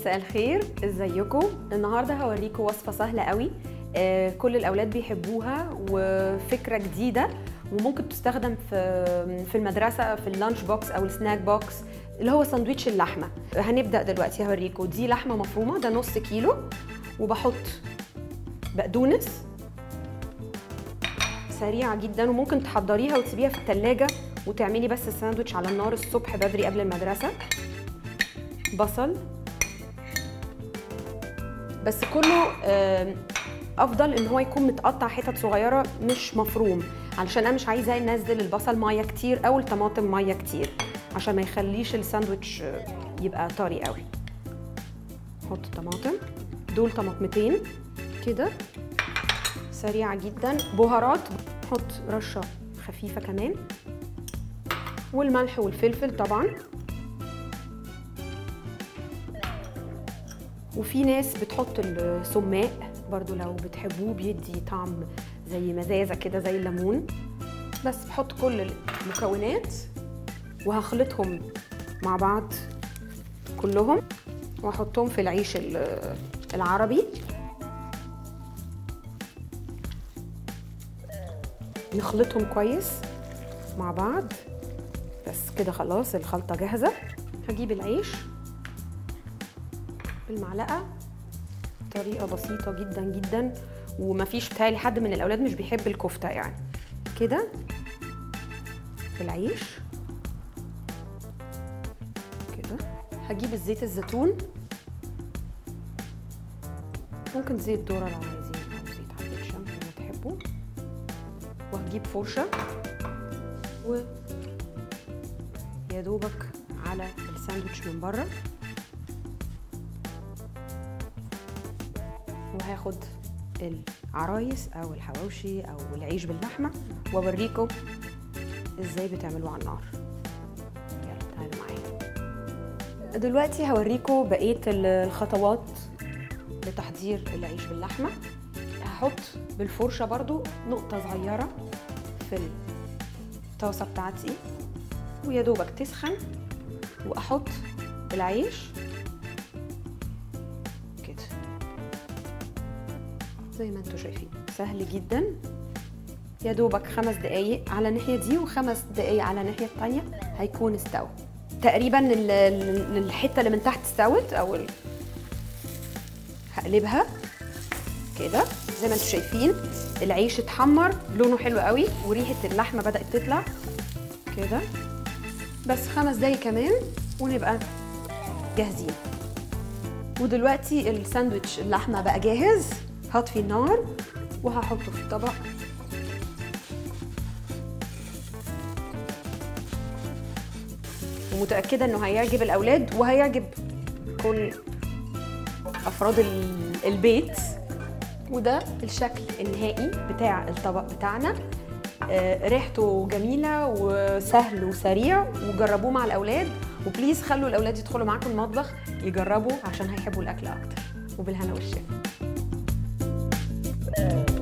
مساء الخير ازيكم النهارده هوريكم وصفه سهله قوي آه، كل الاولاد بيحبوها وفكره جديده وممكن تستخدم في في المدرسه في اللانش بوكس او السناك بوكس اللي هو ساندويتش اللحمه هنبدا دلوقتي هوريكم دي لحمه مفرومه ده نص كيلو وبحط بقدونس سريعه جدا وممكن تحضريها وتسيبيها في التلاجة وتعملي بس الساندويتش على النار الصبح بدري قبل المدرسه بصل بس كله آم، افضل ان هو يكون متقطع حتت صغيره مش مفروم علشان انا مش عايزه انزل البصل ميه كتير او الطماطم ميه كتير عشان ما يخليش الساندوتش آه، يبقى طري قوي حط طماطم دول طماطمتين كده سريعه جدا بهارات حط رشه خفيفه كمان والملح والفلفل طبعا وفي ناس بتحط السماق برضو لو بتحبوه بيدي طعم زي مزازة كده زي الليمون بس بحط كل المكونات وهخلطهم مع بعض كلهم واحطهم في العيش ال- العربي نخلطهم كويس مع بعض بس كده خلاص الخلطة جاهزة هجيب العيش بالمعلقه طريقه بسيطه جدا جدا ومفيش بتهيألي حد من الاولاد مش بيحب الكفته يعني كده في العيش كده هجيب الزيت الزيتون ممكن زيت ذره لو عايزين او زيت حبه شمس لما تحبوا وهجيب فرشه و يا دوبك على الساندوتش من بره وهاخد العرايس او الحواوشي او العيش باللحمه واوريكم ازاي بتعملوه على النار يلا تعالوا معايا دلوقتي هوريكم بقيه الخطوات لتحضير العيش باللحمه هحط بالفرشه برضو نقطه صغيره في الطاسه بتاعتي ويا دوبك تسخن واحط العيش كده زي ما انتم شايفين سهل جدا يا دوبك خمس دقايق على الناحية دي وخمس دقايق على الناحية التانية هيكون استوى تقريبا ال- ال- الحتة اللي من تحت استوت او ال... هقلبها كده زي ما انتم شايفين العيش اتحمر لونه حلو قوي وريحة اللحمة بدأت تطلع كده بس خمس دقايق كمان ونبقى جاهزين ودلوقتي الساندوتش اللحمه بقى جاهز هطفي النار وهحطه في الطبق ومتاكده انه هيعجب الاولاد وهيعجب كل افراد ال- البيت وده الشكل النهائي بتاع الطبق بتاعنا آه، ريحته جميله وسهل وسريع وجربوه مع الاولاد وبليز خلوا الاولاد يدخلوا معاكم المطبخ يجربوا عشان هيحبوا الاكل اكتر وبالهنا والشفا